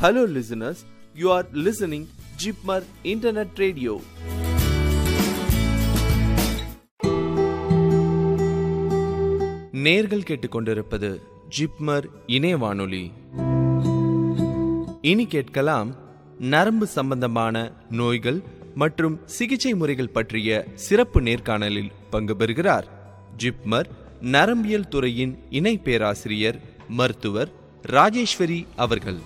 Hello, listeners. You are listening Jeepmar Internet Radio. நேர்கள் கேட்டுக்கொண்டிருப்பது ஜிப்மர் இணைய வானொலி இனி கேட்கலாம் நரம்பு சம்பந்தமான நோய்கள் மற்றும் சிகிச்சை முறைகள் பற்றிய சிறப்பு நேர்காணலில் பங்கு பெறுகிறார் ஜிப்மர் நரம்பியல் துறையின் இணை பேராசிரியர் மருத்துவர் ராஜேஸ்வரி அவர்கள்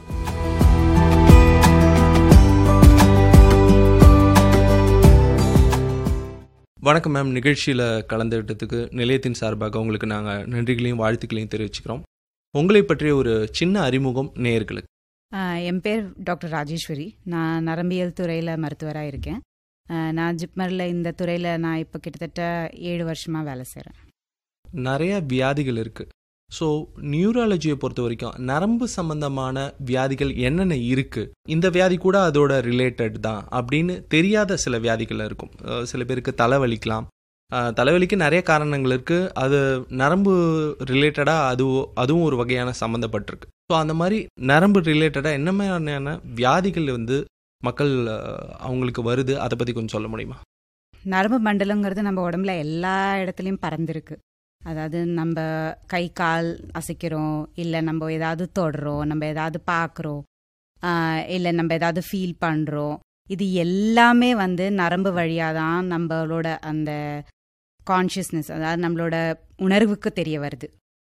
வணக்கம் மேம் நிகழ்ச்சியில் கலந்துகிட்டதுக்கு நிலையத்தின் சார்பாக உங்களுக்கு நாங்கள் நன்றிகளையும் வாழ்த்துக்களையும் தெரிவிச்சுக்கிறோம் உங்களை பற்றிய ஒரு சின்ன அறிமுகம் நேயர்களுக்கு ஆ, என் பேர் டாக்டர் ராஜேஸ்வரி நான் நரம்பியல் துறையில் மருத்துவராக இருக்கேன் ஆ, நான் ஜிப்மரில் இந்த துறையில் நான் இப்போ கிட்டத்தட்ட ஏழு வருஷமாக வேலை செய்கிறேன் நிறைய வியாதிகள் இருக்குது ஸோ நியூராலஜியை பொறுத்த வரைக்கும் நரம்பு சம்பந்தமான வியாதிகள் என்னென்ன இருக்குது இந்த வியாதி கூட அதோட ரிலேட்டட் தான் அப்படின்னு தெரியாத சில வியாதிகள் இருக்கும் அஹ் சில பேருக்கு தலைவலிக்கலாம் அஹ் தலைவலிக்கு நிறைய காரணங்கள் இருக்குது அது நரம்பு ரிலேட்டடாக அது அதுவும் ஒரு வகையான சம்மந்தப்பட்டிருக்கு ஸோ அந்த மாதிரி நரம்பு ரிலேட்டடாக என்ன மாதிரியான வியாதிகள் வந்து மக்கள் அஹ், அவங்களுக்கு வருது அதை பற்றி கொஞ்சம் சொல்ல முடியுமா நரம்பு மண்டலங்கிறது நம்ம உடம்புல எல்லா இடத்துலையும் பறந்துருக்கு அதாவது நம்ம கை கால் அசைக்கிறோம் இல்லை நம்ம ஏதாவது தொடுறோம் நம்ம ஏதாவது பார்க்குறோம் இல்லை நம்ம ஏதாவது ஃபீல் பண்ணுறோம் இது எல்லாமே வந்து நரம்பு வழியாக தான் நம்மளோட அந்த கான்ஷியஸ்னஸ் அதாவது நம்மளோட உணர்வுக்கு தெரிய வருது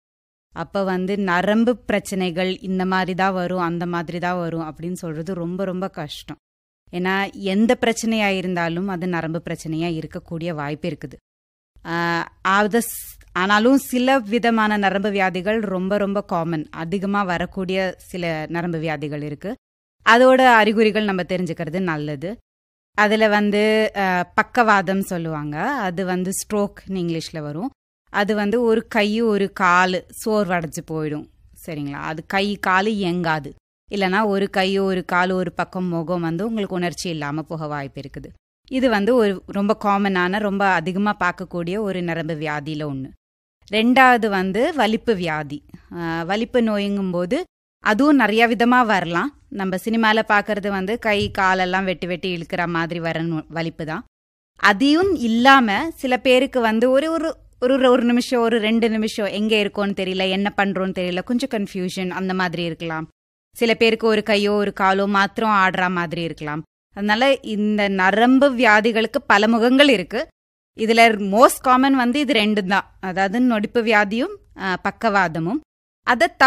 அப்போ வந்து நரம்பு பிரச்சனைகள் இந்த மாதிரி தான் வரும் அந்த மாதிரி தான் வரும் அப்படின்னு சொல்கிறது ரொம்ப ரொம்ப கஷ்டம் ஏன்னா எந்த பிரச்சனையாக இருந்தாலும் அது நரம்பு பிரச்சனையாக இருக்கக்கூடிய வாய்ப்பு இருக்குது ஆஹ் அது ஸ்- ஆனாலும் சில விதமான நரம்பு வியாதிகள் ரொம்ப ரொம்ப காமன் அதிகமாக வரக்கூடிய சில நரம்பு வியாதிகள் இருக்கு அதோட அறிகுறிகள் நம்ம தெரிஞ்சுக்கிறது நல்லது அதில் வந்து ஆஹ், பக்கவாதம் சொல்லுவாங்க அது வந்து ஸ்ட்ரோக்னு இங்கிலீஷில் வரும் அது வந்து ஒரு கை ஒரு கால் சோர்வடைஞ்சு போயிடும் சரிங்களா அது கை கால் இயங்காது இல்லைனா ஒரு கை ஒரு கால் ஒரு பக்கம் முகம் வந்து உங்களுக்கு உணர்ச்சி இல்லாமல் போக வாய்ப்பு இருக்குது இது வந்து ஒரு ரொம்ப காமனான ரொம்ப அதிகமாக பார்க்கக்கூடிய ஒரு நரம்பு வியாதியில் ஒன்று ரெண்டாவது வந்து வலிப்பு வியாதி ஆஹ் வலிப்பு நோய்ங்கும்போது அதுவும் நிறைய விதமாக வரலாம் நம்ம சினிமாவில் பார்க்கறது வந்து கை காலெல்லாம் வெட்டி வெட்டி இழுக்கிற மாதிரி வர நோ- வலிப்பு தான் அதையும் இல்லாமல் சில பேருக்கு வந்து ஒரு ஒரு ஒரு ஒரு நிமிஷம் ஒரு ரெண்டு நிமிஷம் எங்கே இருக்கோன்னு தெரியல என்ன பண்ணுறோன்னு தெரியல கொஞ்சம் கன்ஃபியூஷன் அந்த மாதிரி இருக்கலாம் சில பேருக்கு ஒரு கையோ ஒரு காலோ மாத்திரம் ஆடுற மாதிரி இருக்கலாம் அதனால இந்த நரம்பு வியாதிகளுக்கு பல முகங்கள் இருக்கு இதுல மோஸ்ட் காமன் வந்து இது ரெண்டு தான் அதாவது நொடிப்பு வியாதியும் ஆஹ், பக்கவாதமும் அதை